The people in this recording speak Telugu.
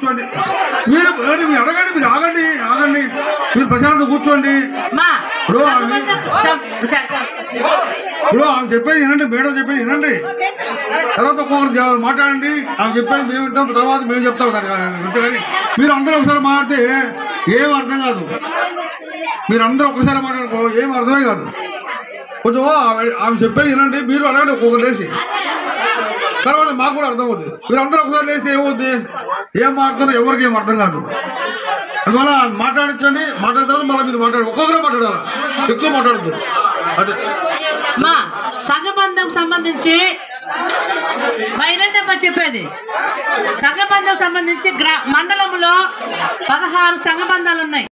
కూర్చోండి మీరు మీరు మీరు అడగండి మీరు ఆగండి ఆగండి మీరు ప్రశాంతంగా కూర్చోండి మా ఇప్పుడు ఆమె- సంఘబంధం- సం- స- స- ఇప్పుడు ఆమె చెప్పేది వినండి మేడం చెప్పేది వినండి తర్వాత ఒక్కొక్కరు జా- మాట్లాడండి ఆమె చెప్పేది మేము వింటాం తర్వాత మేము చెప్తాం దానికి అంతేగాని మీరు అందరూ ఒకసారి మాట్లాడితే ఏం అర్థం కాదు మీరు అందరూ ఒక్కసారి మాట్లాడుకో ఏం అర్థమే కాదు కొంచెం ఆమె ఆమె చెప్పేది వినండి మీరు అడగండి ఒక్కొక్కరు లేచి తర్వాత మాకు కూడా అర్థం అవుతుంది మీరు అందరూ ఒకసారి లేస్తే ఏమవుద్ది ఏం మాట్లాడుతారో ఎవరికి ఏం అర్థం కాదు అందువల్ల మాట్లాడించండి మాట్లాడిన తర్వాత మళ్ళీ మీరు మాట్లాడు ఒక్కొక్కరే మాట్లాడాలి ఎక్కువ మాట్లాడద్దు అదే మా సంఘబంధం సంబంధించి పైనంటమ్మా చెప్పేది సంఘబంధం సంబంధించి గ్రా మండలంలో పదహారు సంఘబంధాలు ఉన్నాయి